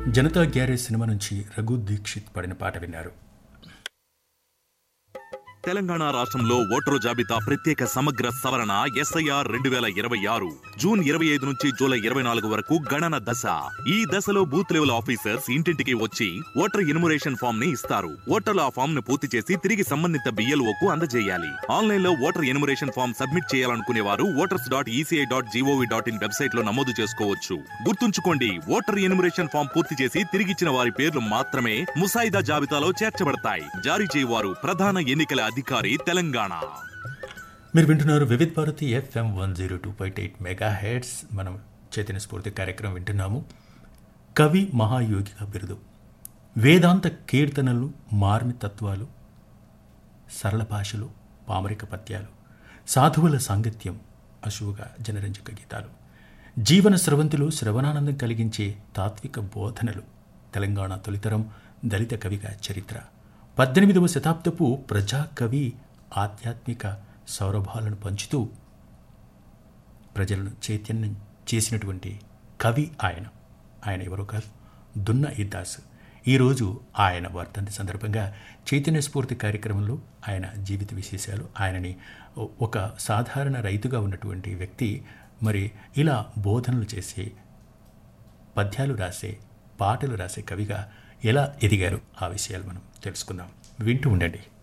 Janata garage cinema నుంచి రఘు దీక్షిత్ పాడిన పాట విన్నారు తెలంగాణ రాష్ట్రంలో ఓటరు జాబితా ప్రత్యేక సమగ్ర సవరణ ఎస్ఐఆర్ రెండు వేల ఇరవై ఆరు జూన్ ఇరవై ఐదు నుంచి జూలై ఇరవై నాలుగు వరకు గణన దశ ఈ దశలో బూత్ లెవెల్ ఆఫీసర్స్ ఇంటింటికి వచ్చి ఓటర్ ఇన్మురేషన్ ఫామ్ ని ఇస్తారు ఓటర్లు ఆ ఫామ్ ను పూర్తి చేసి తిరిగి సంబంధిత బిఎల్ఓ కు అందజేయాలి ఆన్లైన్ లో ఓటర్ ఇన్మురేషన్ ఫామ్ సబ్మిట్ చేయాలనుకునే వారు voters dot ECI dot GOV dot in website లో నమోదు చేసుకోవచ్చు గుర్తుంచుకోండి ఓటర్ ఇన్మురేషన్ ఫామ్ పూర్తి చేసి తిరిగిచ్చిన వారి పేర్లు మాత్రమే ముసాయిదా జాబితాలో చేర్చబడతాయి జారీ చేయవారు ప్రధాన ఎన్నికల అధికారి తెలంగాణ మీరు వింటున్నారు Vividh Bharati FM one zero two point eight megahertz మనం చైతన్య స్ఫూర్తి కార్యక్రమం వింటున్నాము కవి మహాయోగిగా బిరుదు వేదాంత కీర్తనలు మార్మితత్వాలు సరళ భాషలు పామరిక పద్యాలు సాధువుల సాంగత్యం అశువుగా జనరంజక గీతాలు జీవన స్రవంతులు శ్రవణానందం కలిగించే తాత్విక బోధనలు తెలంగాణ తొలితరం దళిత కవిగా చరిత్ర పద్దెనిమిదవ శతాబ్దపు ప్రజా కవి ఆధ్యాత్మిక సౌరభాలను పంచుతూ ప్రజలను చైతన్యం చేసినటువంటి కవి ఆయన ఆయన ఎవరో కాదు దున్న ఇద్దాస్ ఈరోజు ఆయన వర్ధంతి సందర్భంగా చైతన్య స్ఫూర్తి కార్యక్రమంలో ఆయన జీవిత విశేషాలు ఆయనని ఒక సాధారణ రైతుగా ఉన్నటువంటి వ్యక్తి మరి ఇలా బోధనలు చేసే పద్యాలు రాసే పాటలు రాసే కవిగా ఎలా ఎదిగారు ఆ విషయాలు మనం తెలుసుకుందాం వింటూ ఉండండి